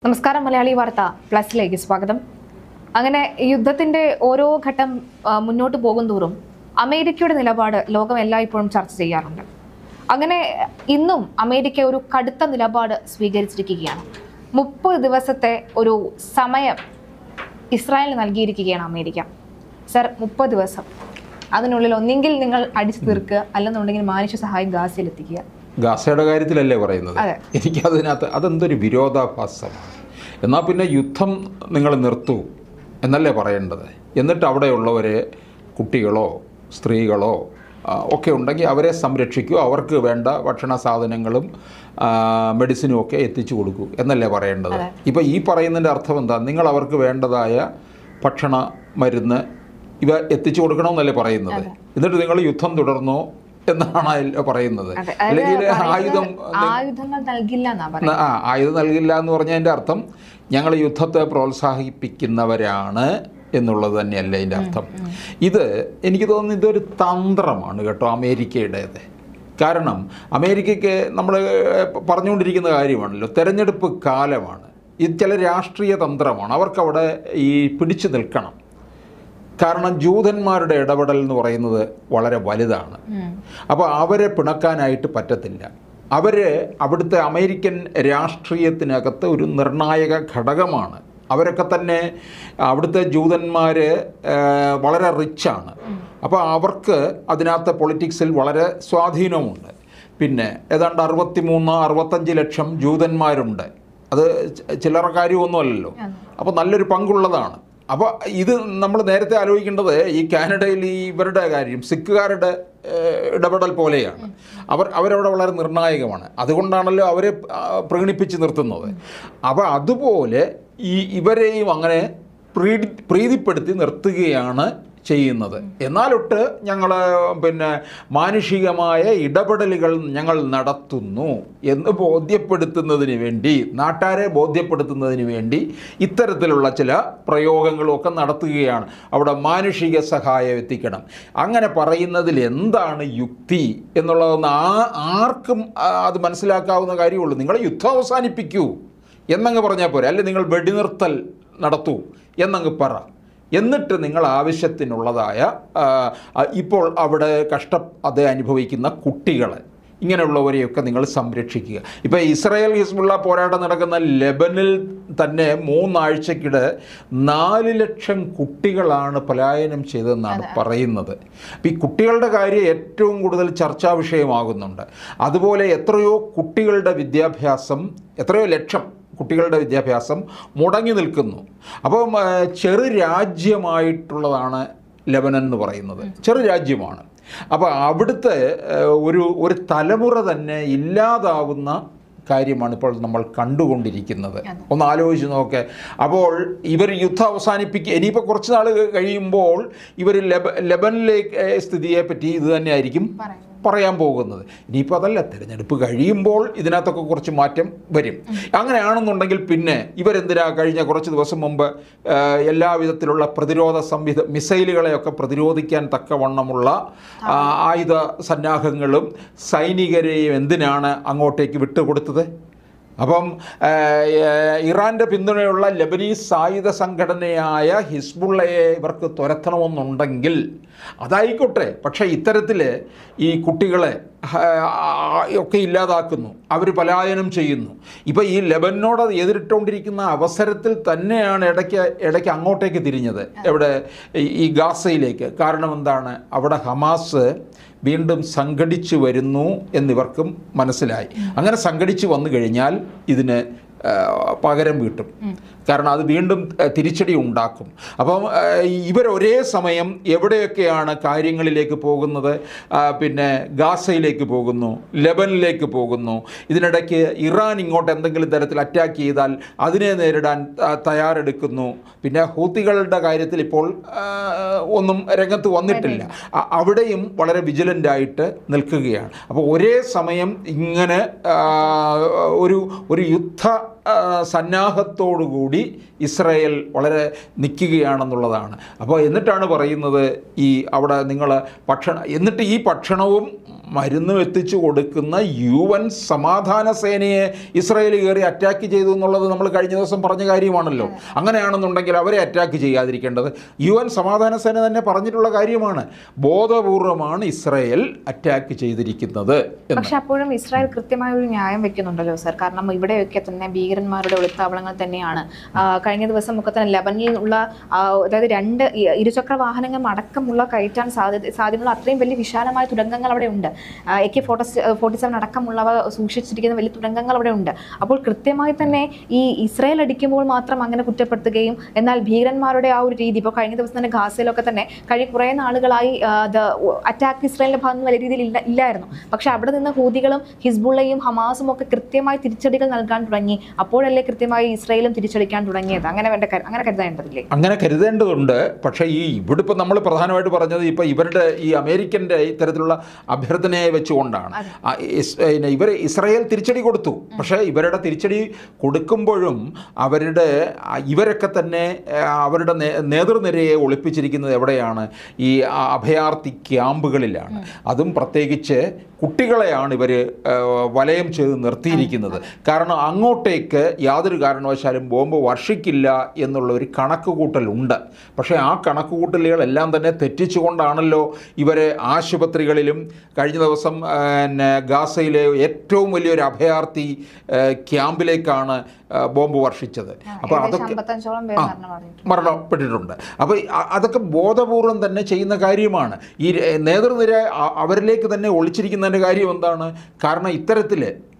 നമസ്കാരം മലയാളി വാർത്ത പ്ലസിലേക്ക് സ്വാഗതം അങ്ങനെ യുദ്ധത്തിന്റെ ഓരോ ഘട്ടം ആ, മുന്നോട്ട് പോകും തോറും അമേരിക്കയുടെ നിലപാട് ലോകം എല്ലായ്പ്പോഴും ചർച്ച ചെയ്യാറുണ്ട് അങ്ങനെ ഇന്നും അമേരിക്ക ഒരു കടുത്ത നിലപാട് സ്വീകരിച്ചിരിക്കുകയാണ് മുപ്പത് ദിവസത്തെ ഒരു സമയം ഇസ്രായേലിന് നൽകിയിരിക്കുകയാണ് അമേരിക്ക സർ മുപ്പത് ദിവസം അതിനുള്ളിൽ ഒന്നെങ്കിൽ നിങ്ങൾ അടിച്ചു തീർക്കുക അല്ലെന്നുണ്ടെങ്കിൽ മാനുഷ്യ സഹായം ഗാസയിൽ എത്തിക്കുക ഗാസയുടെ കാര്യത്തിലല്ലേ പറയുന്നത് അതെ. എനിക്കതിനകത്ത് അതെന്തൊരു വിരോധാഭാസമാണ് എന്നാൽ പിന്നെ യുദ്ധം നിങ്ങൾ നിർത്തൂ എന്നല്ലേ പറയേണ്ടത് എന്നിട്ട് അവിടെയുള്ളവരെ കുട്ടികളോ സ്ത്രീകളോ ആ, ഒക്കെ ഉണ്ടെങ്കിൽ അവരെ സംരക്ഷിക്കൂ അവർക്ക് വേണ്ട ഭക്ഷണ സാധനങ്ങളും ആ, മെഡിസിനും ഒക്കെ എത്തിച്ചു കൊടുക്കൂ എന്നല്ലേ പറയേണ്ടത് ഇപ്പോൾ ഈ പറയുന്നതിൻ്റെ അർത്ഥം എന്താ നിങ്ങൾ അവർക്ക് വേണ്ടതായ ഭക്ഷണ മരുന്ന് ഇവ എത്തിച്ചു കൊടുക്കണമെന്നല്ലേ പറയുന്നത് എന്നിട്ട് നിങ്ങൾ യുദ്ധം തുടർന്നോ എന്നാണ് അതിൽ പറയുന്നത് അതെ അല്ലെങ്കിൽ അതായത് ആയുധം പറയുന്നത് ആയുധങ്ങൾ നൽകില്ല എന്നാ പറയുന്നത് ആ ആയുധം നൽകില്ല എന്ന് പറഞ്ഞതിൻ്റെ അർത്ഥം ഞങ്ങൾ യുദ്ധത്തെ പ്രോത്സാഹിപ്പിക്കുന്നവരാണ് എന്നുള്ളത് തന്നെയല്ലേ അതിൻ്റെ അർത്ഥം ഇത് എനിക്ക് തോന്നുന്നു ഇതൊരു തന്ത്രമാണ് കേട്ടോ അമേരിക്കയുടേത് കാരണം അമേരിക്കയ്ക്ക് നമ്മൾ പറഞ്ഞുകൊണ്ടിരിക്കുന്ന കാര്യമാണല്ലോ തെരഞ്ഞെടുപ്പ് കാലമാണ് ഇത് ചില രാഷ്ട്രീയ തന്ത്രമാണ് അവർക്കവിടെ ഈ പിടിച്ചു നിൽക്കണം കാരണം ജൂതന്മാരുടെ ഇടപെടൽ എന്ന് പറയുന്നത് വളരെ വലുതാണ് ഉം. അപ്പോൾ അവരെ പിണക്കാനായിട്ട് പറ്റത്തില്ല അവർ അവിടുത്തെ അമേരിക്കൻ രാഷ്ട്രീയത്തിനകത്ത് ഒരു നിർണായക ഘടകമാണ് അവരൊക്കെ തന്നെ അവിടുത്തെ ജൂതന്മാർ വളരെ റിച്ചാണ് അപ്പോൾ അവർക്ക് അതിനകത്ത് പൊളിറ്റിക്സിൽ വളരെ സ്വാധീനമുണ്ട് പിന്നെ ഏതാണ്ട് അറുപത്തി മൂന്ന് അറുപത്തഞ്ച് ലക്ഷം ജൂതന്മാരുണ്ട് അത് ച- ചില്ലറ കാര്യമൊന്നുമല്ലല്ലോ അപ്പോൾ നല്ലൊരു പങ്കുള്ളതാണ് അപ്പോൾ ഇത് നമ്മൾ നേരത്തെ ആലോചിക്കേണ്ടത് ഈ കാനഡയിൽ ഈ ഇവരുടെ കാര്യം സിഖുകാരുടെ ഏഹ്, ഇടപെടൽ പോലെയാണ് അവർ അവരവിടെ വളരെ നിർണായകമാണ് അതുകൊണ്ടാണല്ലോ അവരെ ആ, പ്രീണിപ്പിച്ച് നിർത്തുന്നത് അപ്പോൾ അതുപോലെ ഈ ഇവരെയും അങ്ങനെ പ്രീതി പ്രീതിപ്പെടുത്തി നിർത്തുകയാണ് ചെയ്യുന്നത് എന്നാലൊട്ട് ഞങ്ങൾ പിന്നെ മാനുഷികമായ ഇടപെടലുകൾ ഞങ്ങൾ നടത്തുന്നു എന്ന് ബോധ്യപ്പെടുത്തുന്നതിന് വേണ്ടി നാട്ടാരെ ബോധ്യപ്പെടുത്തുന്നതിന് വേണ്ടി ഇത്തരത്തിലുള്ള ചില പ്രയോഗങ്ങളൊക്കെ നടത്തുകയാണ് അവിടെ മാനുഷിക സഹായം എത്തിക്കണം അങ്ങനെ പറയുന്നതിൽ എന്താണ് യുക്തി എന്നുള്ളതൊന്ന് ആ ആർക്കും ആ, അത് മനസ്സിലാക്കാവുന്ന കാര്യമുള്ളൂ നിങ്ങൾ യുദ്ധം അവസാനിപ്പിക്കൂ എന്നങ്ങ് പറഞ്ഞാൽ പോരെ അല്ലെ നിങ്ങൾ വെടിനിർത്തൽ നടത്തൂ എന്നങ്ങ് പറ എന്നിട്ട് നിങ്ങൾ ആവശ്യത്തിനുള്ളതായ ആ, ആ, ഇപ്പോൾ അവിടെ കഷ്ട അത് അനുഭവിക്കുന്ന കുട്ടികളെ ഇങ്ങനെയുള്ളവരെയൊക്കെ നിങ്ങൾ സംരക്ഷിക്കുക ഇപ്പോൾ ഇസ്രായേൽ ഹിസ്ബുള്ള പോരാട്ടം നടക്കുന്ന ലെബനിൽ തന്നെ മൂന്നാഴ്ചക്കിടെ നാല് ലക്ഷം കുട്ടികളാണ് പലായനം ചെയ്തതെന്നാണ് പറയുന്നത് അപ്പോൾ ഈ കുട്ടികളുടെ കാര്യം ഏറ്റവും കൂടുതൽ ചർച്ചാ വിഷയമാകുന്നുണ്ട് അതുപോലെ എത്രയോ കുട്ടികളുടെ വിദ്യാഭ്യാസം എത്രയോ ലക്ഷം കുട്ടികളുടെ വിദ്യാഭ്യാസം മുടങ്ങി നിൽക്കുന്നു അപ്പം ആ, ചെറു രാജ്യമായിട്ടുള്ളതാണ് ലെബനൻ എന്ന് പറയുന്നത് ചെറു രാജ്യമാണ് അപ്പോൾ അവിടുത്തെ ആ, ഒരു ഒരു തലമുറ തന്നെ ഇല്ലാതാവുന്ന കാര്യമാണ് ഇപ്പോൾ നമ്മൾ കണ്ടുകൊണ്ടിരിക്കുന്നത് ഒന്ന് ആലോചിച്ച് നോക്ക് അപ്പോൾ ഇവർ യുദ്ധം അവസാനിപ്പിക്കുക ഇനിയിപ്പോൾ കുറച്ച് നാൾ കഴിയുമ്പോൾ ഇവർ ലെബ ലെബനിലേക്ക് ഏ, സ്ഥിതിയെ പറ്റി ഇത് തന്നെയായിരിക്കും പറയുന്നത്. പറയാൻ പോകുന്നത് ഇനിയിപ്പോൾ അതല്ല തിരഞ്ഞെടുപ്പ് കഴിയുമ്പോൾ ഇതിനകത്തൊക്കെ കുറച്ച് മാറ്റം വരും അങ്ങനെയാണെന്നുണ്ടെങ്കിൽ പിന്നെ ഇവരെന്തിനാ കഴിഞ്ഞ കുറച്ച് ദിവസം മുമ്പ് ആ, എല്ലാവിധത്തിലുള്ള പ്രതിരോധ സംവിധ മിസൈലുകളെയൊക്കെ പ്രതിരോധിക്കാൻ തക്കവണ്ണമുള്ള ആ, ആയുധ സന്നാഹങ്ങളും സൈനികരെയും എന്തിനാണ് അങ്ങോട്ടേക്ക് വിട്ടുകൊടുത്തത് അപ്പം ആ, ഏ, ഇറാൻ്റെ പിന്തുണയുള്ള ലബനീസ് സായുധ സംഘടനയായ ഹിസ്ബുള്ളയെ ഇവർക്ക് തുരത്തണമെന്നുണ്ടെങ്കിൽ അതായിക്കോട്ടെ പക്ഷേ ഇത്തരത്തിൽ ഈ കുട്ടികളെ ആ, ഒക്കെ ഇല്ലാതാക്കുന്നു അവർ പലായനം ചെയ്യുന്നു ഇപ്പോൾ ഈ ലെബനോട് എതിരിട്ടുകൊണ്ടിരിക്കുന്ന അവസരത്തിൽ തന്നെയാണ് ഇടയ്ക്ക് ഇടയ്ക്ക് അങ്ങോട്ടേക്ക് തിരിഞ്ഞത് എവിടെ ഈ- ഈ ഗാസയിലേക്ക് കാരണം എന്താണ് അവിടെ ഹമാസ് വീണ്ടും സംഘടിച്ചു വരുന്നു എന്നിവർക്കും മനസ്സിലായി അങ്ങനെ സംഘടിച്ചു വന്നു കഴിഞ്ഞാൽ ഇതിന് ആ, പകരം വീട്ടും കാരണം അത് വീണ്ടും ആ, തിരിച്ചടി ഉണ്ടാക്കും അപ്പം ആ, ഇവർ ഒരേ സമയം എവിടെയൊക്കെയാണ് കാര്യങ്ങളിലേക്ക് പോകുന്നത് ആ, പിന്നെ ഗാസയിലേക്ക് പോകുന്നു ലെബനിലേക്ക് പോകുന്നു ഇതിനിടയ്ക്ക് ഇറാൻ ഇങ്ങോട്ട് എന്തെങ്കിലും തരത്തിൽ അറ്റാക്ക് ചെയ്താൽ അതിനെ നേരിടാൻ ആ, തയ്യാറെടുക്കുന്നു പിന്നെ ഹൂത്തികളുടെ കാര്യത്തിൽ ഇപ്പോൾ ആ, ഒന്നും രംഗത്ത് വന്നിട്ടില്ല അ- അവിടെയും വളരെ വിജിലൻ്റ് ആയിട്ട് നിൽക്കുകയാണ് അപ്പോൾ ഒരേ സമയം ഇങ്ങനെ ആ, ഒരു ഒരു യുദ്ധ ആ, സന്നാഹത്തോടുകൂടി ഇസ്രായേൽ വളരെ നിൽക്കുകയാണെന്നുള്ളതാണ് അപ്പോൾ എന്നിട്ടാണ് പറയുന്നത് ഈ അവിടെ നിങ്ങൾ ഭക്ഷണം എന്നിട്ട് ഈ ഭക്ഷണവും മരുന്നും എത്തിച്ചു കൊടുക്കുന്ന യു എൻ സമാധാന സേനയെ ഇസ്രായേൽ കയറി അറ്റാക്ക് ചെയ്തു എന്നുള്ളത് നമ്മൾ കഴിഞ്ഞ ദിവസം പറഞ്ഞ കാര്യമാണല്ലോ അങ്ങനെയാണെന്നുണ്ടെങ്കിൽ അവരെ അറ്റാക്ക് ചെയ്യാതിരിക്കേണ്ടത് യു എൻ സമാധാന സേന തന്നെ പറഞ്ഞിട്ടുള്ള കാര്യമാണ് ബോധപൂർവമാണ് ഇസ്രായേൽ അറ്റാക്ക് ചെയ്തിരിക്കുന്നത് എന്ന് പക്ഷെ അപ്പോഴും ഇസ്രായേൽ കൃത്യമായ ഒരു ന്യായം വെക്കുന്നുണ്ടല്ലോ സർ കാരണം ഇവിടെയൊക്കെ തന്നെ ഭീകരന്മാരുടെ ഒളിത്താവളങ്ങൾ തന്നെയാണ് ആ, കഴിഞ്ഞ ദിവസം ഒക്കെ തന്നെ ലെബനിൽ ഉള്ള ആ, അതായത് രണ്ട് ഇ- ഇരുചക്ര വാഹനങ്ങൾ അടക്കമുള്ള കയറ്റാൻ സാധ്യത സാധ്യതയുള്ള അത്രയും വലിയ വിശാലമായ തുരങ്കങ്ങൾ അവിടെ ഉണ്ട് A K forty forty seven അടക്കമുള്ളവ സൂക്ഷിച്ചിരിക്കുന്ന വലിയ തുരങ്കങ്ങൾ അവിടെ ഉണ്ട് അപ്പോൾ കൃത്യമായി തന്നെ ഈ ഇസ്രായേൽ അടിക്കുമ്പോൾ മാത്രം അങ്ങനെ കുറ്റപ്പെടുത്തുകയും എന്നാൽ ഭീകരന്മാരുടെ ആ ഒരു രീതി ഇപ്പോൾ കഴിഞ്ഞ ദിവസം തന്നെ ഗാസയിലൊക്കെ തന്നെ കഴിഞ്ഞ കുറേ നാളുകളായി അറ്റാക്ക് ഇസ്രായേലിന്റെ ഭാഗത്ത് നിന്ന് വലിയ രീതിയിൽ ഇല്ല ഇല്ലായിരുന്നു പക്ഷെ അവിടെ നിന്ന് ഹൂതികളും ഹിസ്ബുള്ളയും ഹമാസും ഒക്കെ കൃത്യമായി തിരിച്ചടികൾ നൽകാൻ തുടങ്ങി അപ്പോഴല്ലേ കൃത്യമായി ഇസ്രായേലും തിരിച്ചടിക്കാൻ തുടങ്ങിയത് അങ്ങനെ വേണ്ട കരു- അങ്ങനെ കരുതേണ്ടതില്ലേ അങ്ങനെ കരുതേണ്ടതുണ്ട് പക്ഷേ ഈ ഇവിടെ ഇപ്പോൾ നമ്മൾ പ്രധാനമായിട്ട് പറഞ്ഞത് ഇപ്പോൾ ഇവരുടെ ഈ അമേരിക്കൻ്റെ ഇത്തരത്തിലുള്ള അഭ്യർത്ഥനയെ വെച്ചുകൊണ്ടാണ് ആ, ഇസ്- പിന്നെ ഇവർ ഇസ്രായേൽ തിരിച്ചടി കൊടുത്തു പക്ഷേ ഇവരുടെ തിരിച്ചടി കൊടുക്കുമ്പോഴും അവരുടെ ആ, ഇവരൊക്കെ തന്നെ ആ, അവരുടെ നേ- നേതൃനിരയെ ഒളിപ്പിച്ചിരിക്കുന്നത് എവിടെയാണ് ഈ ആ, അഭയാർത്ഥി ക്യാമ്പുകളിലാണ് അതും പ്രത്യേകിച്ച് കുട്ടികളെയാണ് ഇവർ വലയം ചെയ്ത് നിർത്തിയിരിക്കുന്നത് കാരണം അങ്ങോട്ടേക്ക് യാതൊരു കാരണവശാലും ബോംബ് വർഷിക്കില്ല എന്നുള്ള ഒരു കണക്കുകൂട്ടലുണ്ട് പക്ഷേ ആ കണക്കുകൂട്ടലുകളെല്ലാം തന്നെ തെറ്റിച്ചുകൊണ്ടാണല്ലോ ഇവരെ ആശുപത്രികളിലും കഴിഞ്ഞ ദിവസം ആ, പിന്നെ ഗാസയിലെ ഏറ്റവും വലിയൊരു അഭയാർത്ഥി ആ, ക്യാമ്പിലേക്കാണ് ആ, ബോംബ് വർഷിച്ചത് അപ്പോൾ ഏകദേശം അതൊക്കെ അമ്പത്തഞ്ചോളം പേര് മരണം പറഞ്ഞിട്ടുണ്ട് മരണപ്പെട്ടിട്ടുണ്ട് അപ്പോൾ അ- അതൊക്കെ ബോധപൂർവം തന്നെ ചെയ്യുന്ന കാര്യമാണ് ഈ ര- നേതൃനിര അ- അവരിലേക്ക് തന്നെ ഒളിച്ചിരിക്കുന്നതിൻ്റെ കാര്യം എന്താണ് കാരണം ഇത്തരത്തിൽ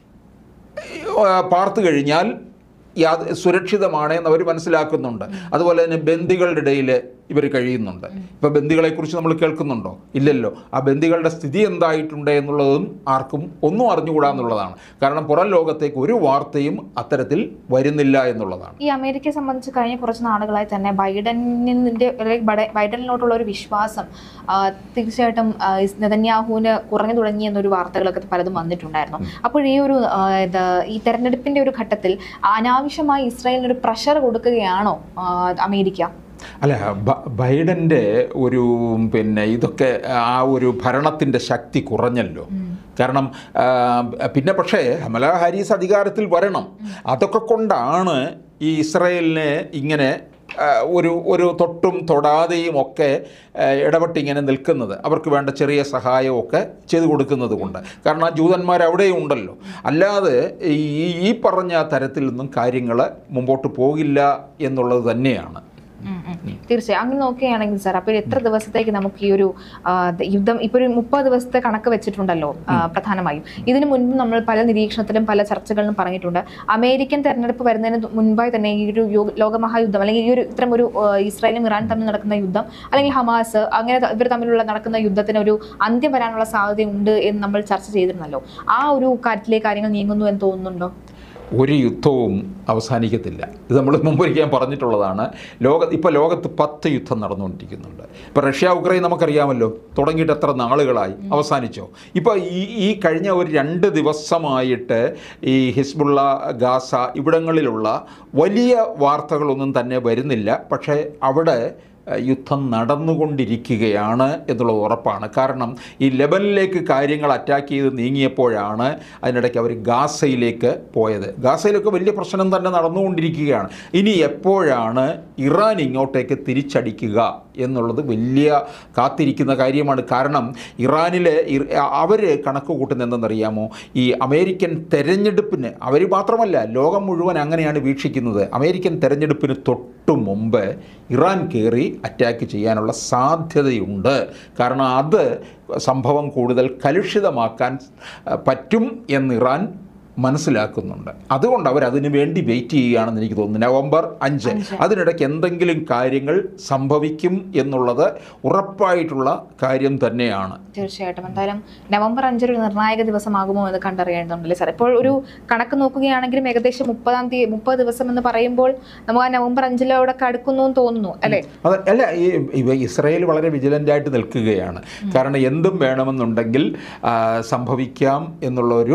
പാർത്തു കഴിഞ്ഞാൽ യാത് സുരക്ഷിതമാണ് എന്ന് അവർ മനസ്സിലാക്കുന്നുണ്ട് അതുപോലെ തന്നെ ബന്ദികളുടെ ഇടയിൽ ഇവർ കഴിയുന്നുണ്ട് ഇപ്പോൾ ബന്ദികളെക്കുറിച്ച് നമ്മൾ കേൾക്കുന്നുണ്ടോ ഇല്ലല്ലോ ആ ബന്ദികളുടെ സ്ഥിതി എന്തായിട്ടുണ്ട് എന്നുള്ളതും ആർക്കും ഒന്നും അറിഞ്ഞുകൂടാ എന്നുള്ളതാണ് കാരണം പുറം ലോകത്തേക്ക് ഒരു വാർത്തയും അത്തരത്തിൽ വരുന്നില്ല എന്നുള്ളതാണ് ഈ അമേരിക്കയെ സംബന്ധിച്ച് കഴിഞ്ഞ കുറച്ച് നാളുകളായി തന്നെ ബൈഡനിന്റെ അല്ലെങ്കിൽ ബൈഡ- ബൈഡനിലോട്ടുള്ള ഒരു വിശ്വാസം ആ, തീർച്ചയായിട്ടും ആ, ഇസ് നെതന്യാഹുവിന് കുറഞ്ഞു തുടങ്ങി എന്നൊരു വാർത്തകളൊക്കെ പലതും വന്നിട്ടുണ്ടായിരുന്നു അപ്പോൾ ഈ ഒരു ആ, ഇത് ഈ തെരഞ്ഞെടുപ്പിന്റെ ഒരു ഘട്ടത്തിൽ അനാവശ്യമായി ഇസ്രായേലിന് ഒരു പ്രഷർ കൊടുക്കുകയാണോ ആ, അമേരിക്ക അല്ല ബ- ബൈഡൻ്റെ ഒരു പിന്നെ ഇതൊക്കെ ആ ഒരു ഭരണത്തിൻ്റെ ശക്തി കുറഞ്ഞല്ലോ കാരണം ആ, പിന്നെ പക്ഷേ ഹമല ഹാരിസ് അധികാരത്തിൽ വരണം അതൊക്കെ കൊണ്ടാണ് ഈ ഇസ്രയേലിനെ ഇങ്ങനെ ആ, ഒരു ഒരു തൊട്ടും തൊടാതെയും ഒക്കെ ആ, ഇടപെട്ടിങ്ങനെ നിൽക്കുന്നത് അവർക്ക് വേണ്ട ചെറിയ സഹായമൊക്കെ ചെയ്തു കൊടുക്കുന്നത് കൊണ്ട് കാരണം ആ ജൂതന്മാർ അവിടെയും ഉണ്ടല്ലോ അല്ലാതെ ഈ ഈ പറഞ്ഞ തരത്തിൽ നിന്നും കാര്യങ്ങൾ മുമ്പോട്ട് പോകില്ല എന്നുള്ളത് തന്നെയാണ് ഉം, ഉം. തീർച്ചയായും അങ്ങനെ നോക്കുകയാണെങ്കിൽ സാർ അപ്പോൾ എത്ര ദിവസത്തേക്ക് നമുക്ക് ഈ ഒരു ആ, ദ- യുദ്ധം ഇപ്പോൾ ഒരു മുപ്പത് ദിവസത്തെ കണക്ക് വെച്ചിട്ടുണ്ടല്ലോ ആ, പ്രധാനമായും ഇതിനു മുൻപ് നമ്മൾ പല നിരീക്ഷണത്തിലും പല ചർച്ചകളിലും പറഞ്ഞിട്ടുണ്ട് അമേരിക്കൻ തെരഞ്ഞെടുപ്പ് വരുന്നതിന് തു- മുൻപായി തന്നെ ഈ ഒരു യോ- ലോകമഹായുദ്ധം അല്ലെങ്കിൽ ഈ ഒരു ഇത്തരം ഒരു ആ, ഇസ്രായേലും ഇറാനും തമ്മിൽ നടക്കുന്ന യുദ്ധം അല്ലെങ്കിൽ ഹമാസ് അങ്ങനെ ത- ഇവർ തമ്മിലുള്ള നടക്കുന്ന യുദ്ധത്തിന് ഒരു അന്ത്യം വരാനുള്ള സാധ്യതയുണ്ട് എന്ന് നമ്മൾ ചർച്ച ചെയ്തിരുന്നല്ലോ ആ ഒരു കാര്യത്തിലേക്ക് കാര്യങ്ങൾ നീങ്ങുന്നു എന്ന് തോന്നുന്നുണ്ടോ ഒരു യുദ്ധവും അവസാനിക്കത്തില്ല ഇത് നമ്മൾ മുമ്പൊരിക്കാൻ പറഞ്ഞിട്ടുള്ളതാണ് ലോക ഇപ്പോൾ ലോകത്ത് പത്ത് യുദ്ധം നടന്നുകൊണ്ടിരിക്കുന്നുണ്ട് ഇപ്പോൾ റഷ്യ ഉക്രൈൻ നമുക്കറിയാമല്ലോ തുടങ്ങിയിട്ട് എത്ര നാളുകളായി അവസാനിച്ചോ ഇപ്പോൾ ഈ ഈ കഴിഞ്ഞ ഒരു രണ്ട് ദിവസമായിട്ട് ഈ ഹിസ്ബുള്ള ഗാസ ഇവിടങ്ങളിലുള്ള വലിയ വാർത്തകളൊന്നും തന്നെ വരുന്നില്ല പക്ഷേ അവിടെ ഏഹ്, യുദ്ധം നടന്നുകൊണ്ടിരിക്കുകയാണ് എന്നുള്ളത് ഉറപ്പാണ് കാരണം ഈ ലെബനിലേക്ക് കാര്യങ്ങൾ അറ്റാക്ക് ചെയ്ത് നീങ്ങിയപ്പോഴാണ് അതിനിടയ്ക്ക് അവർ ഗാസയിലേക്ക് പോയത് ഗാസയിലൊക്കെ വലിയ പ്രശ്നം തന്നെ നടന്നുകൊണ്ടിരിക്കുകയാണ് ഇനി എപ്പോഴാണ് ഇറാൻ ഇങ്ങോട്ടേക്ക് തിരിച്ചടിക്കുക എന്നുള്ളത് വലിയ കാത്തിരിക്കുന്ന കാര്യമാണ് കാരണം ഇറാനിലെ അവർ കണക്ക് കൂട്ടുന്നത് എന്തെന്നറിയാമോ ഈ അമേരിക്കൻ തെരഞ്ഞെടുപ്പിന് അവർ മാത്രമല്ല ലോകം മുഴുവൻ അങ്ങനെയാണ് വീക്ഷിക്കുന്നത് അമേരിക്കൻ തെരഞ്ഞെടുപ്പിന് തൊട്ടു മുമ്പ് ഇറാൻ കയറി അറ്റാക്ക് ചെയ്യാനുള്ള സാധ്യതയുണ്ട് കാരണം അത് സംഭവം കൂടുതൽ കലുഷിതമാക്കാൻ അഹ്, പറ്റും എന്ന് ഇറാൻ മനസ്സിലാക്കുന്നുണ്ട് അതുകൊണ്ട് അവർ അതിനു വേണ്ടി വെയിറ്റ് ചെയ്യുകയാണെന്ന് എനിക്ക് തോന്നുന്നു നവംബർ അഞ്ച് അതിനിടയ്ക്ക് എന്തെങ്കിലും കാര്യങ്ങൾ സംഭവിക്കും എന്നുള്ളത് ഉറപ്പായിട്ടുള്ള കാര്യം തന്നെയാണ് തീർച്ചയായിട്ടും എന്തായാലും നവംബർ അഞ്ച് ഒരു നിർണായക ദിവസമാകുമോ എന്ന് കണ്ടറിയേണ്ടതുണ്ടല്ലേ സാർ ഇപ്പോൾ ഒരു കണക്ക് നോക്കുകയാണെങ്കിലും ഏകദേശം മുപ്പതാം തീയതി മുപ്പത് ദിവസം എന്ന് പറയുമ്പോൾ നമുക്ക് ആ നവംബർ അഞ്ചിലോടൊക്കെ അടുക്കുന്നു എന്ന് തോന്നുന്നു അല്ലേ അത് അല്ല ഈ ഇവ ഇസ്രയേൽ വളരെ വിജിലൻ്റായിട്ട് നിൽക്കുകയാണ് കാരണം എന്തും വേണമെന്നുണ്ടെങ്കിൽ ആ, സംഭവിക്കാം എന്നുള്ള ഒരു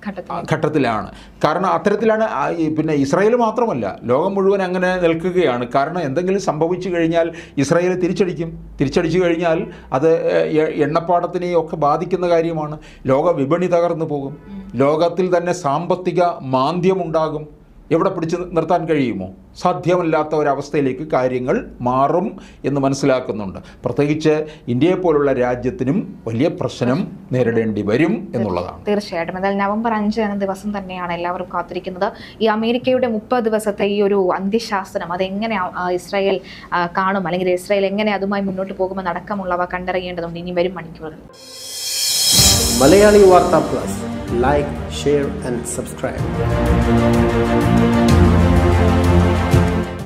ഘട്ടത്തിൽ ഘട്ടത്തിലാണ് കാരണം അത്തരത്തിലാണ് ആ ഈ പിന്നെ ഇസ്രായേൽ മാത്രമല്ല ലോകം മുഴുവൻ അങ്ങനെ നിൽക്കുകയാണ് കാരണം എന്തെങ്കിലും സംഭവിച്ചു കഴിഞ്ഞാൽ ഇസ്രായേൽ തിരിച്ചടിക്കും തിരിച്ചടിച്ചു കഴിഞ്ഞാൽ അത് എ- എണ്ണപ്പാടത്തിനെയും ഒക്കെ ബാധിക്കുന്ന കാര്യമാണ് ലോക വിപണി തകർന്നു പോകും ലോകത്തിൽ തന്നെ സാമ്പത്തിക മാന്ദ്യമുണ്ടാകും എവിടെ പിടിച്ച് നിർത്താൻ കഴിയുമോ സാധ്യമല്ലാത്ത ഒരവസ്ഥയിലേക്ക് കാര്യങ്ങൾ മാറും എന്ന് മനസ്സിലാക്കുന്നുണ്ട് പ്രത്യേകിച്ച് ഇന്ത്യയെ പോലുള്ള രാജ്യത്തിനും വലിയ പ്രശ്നം നേരിടേണ്ടി വരും എന്നുള്ളതാണ് തീർച്ചയായിട്ടും എന്നാൽ നവംബർ അഞ്ച് എന്ന ദിവസം തന്നെയാണ് എല്ലാവരും കാത്തിരിക്കുന്നത് ഈ അമേരിക്കയുടെ മുപ്പത് ദിവസത്തെ ഈ ഒരു അന്ത്യശാസനം അതെങ്ങനെ ആ- ആ ഇസ്രായേൽ ആ, കാണും അല്ലെങ്കിൽ ഇസ്രായേൽ എങ്ങനെ അതുമായി മുന്നോട്ട് പോകുമെന്ന് അടക്കമുള്ളവ കണ്ടറിയേണ്ടതുണ്ട് ഇനി വരും മണിക്കൂറുകൾ Malayali Vartha plus like share and subscribe